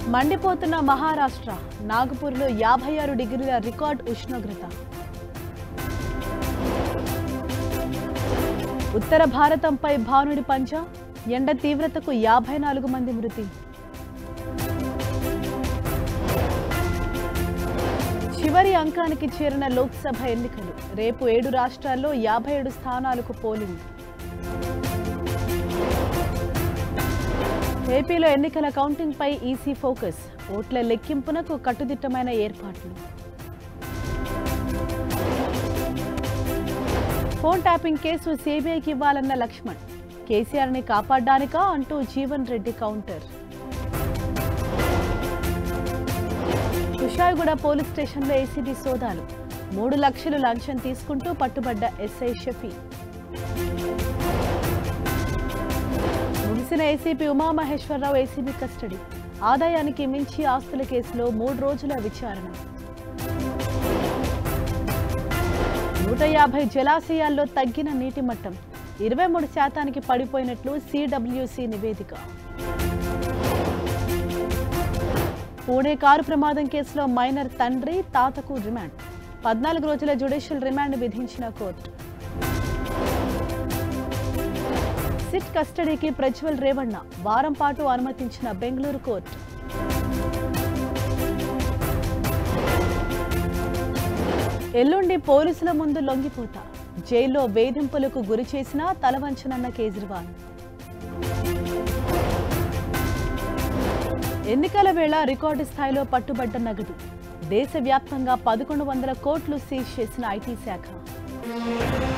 మండిపోతున్న మహారాష్ట్ర నాగపూర్లో యాభై ఆరు డిగ్రీల రికార్డ్ ఉష్ణోగ్రత ఉత్తర భారతంపై భానుడి పంచ ఎండ తీవ్రతకు యాభై నాలుగు మంది మృతి చివరి అంకానికి చేరిన లోక్సభ ఎన్నికలు రేపు ఏడు రాష్ట్రాల్లో యాభై ఏడు స్థానాలకు పోలింగ్ ఏపీలో ఎన్నికల కౌంటింగ్ పై ఈసీ ఫోకస్ ఓట్ల లెక్కింపునకు కట్టుదిట్టమైన ఏర్పాట్లు ఫోన్ ట్యాపింగ్ కేసు సిబిఐకి ఇవ్వాలన్న లక్ష్మణ్ కేసీఆర్ని కాపాడ్డానికా అంటూ జీవన్ రెడ్డి కౌంటర్ కుషాయిగూడ పోలీస్ స్టేషన్లో ఏసీబీ సోదాలు మూడు లక్షలు లంచం తీసుకుంటూ పట్టుబడ్డ ఎస్ఐ షఫీ ముగిసిన ఏసీపీ ఉమామహేశ్వరరావు ఏసీబీ కస్టడీ ఆదాయానికి మించి ఆస్తుల కేసులో మూడు రోజుల విచారణ నూట యాభై జలాశయాల్లో తగ్గిన నీటి మట్టం ఇరవై మూడు శాతానికి పడిపోయినట్లు సిడబ్ల్యూసి నివేదిక పూణే కారు ప్రమాదం కేసులో మైనర్ తండ్రి తాతకు రిమాండ్ పద్నాలుగు రోజుల జ్యుడిషియల్ రిమాండ్ విధించిన కోర్టు సిట్ కస్టడీకి ప్రజ్వల్ రేవಣ್ణ వారం పాటు అనుమతించిన బెంగళూరు కోర్టు ఎల్లుండి పోలీసుల ముందు లొంగిపోతా జైల్లో వేధింపులకు గురి చేసినా తలవంచనన్న కేజ్రీవాల్ ఎన్నికల వేళ రికార్డు స్థాయిలో పట్టుబడ్డ నగదు దేశవ్యాప్తంగా పదకొండు వందల కోట్లు సీజ్ చేసిన ఐటీ శాఖ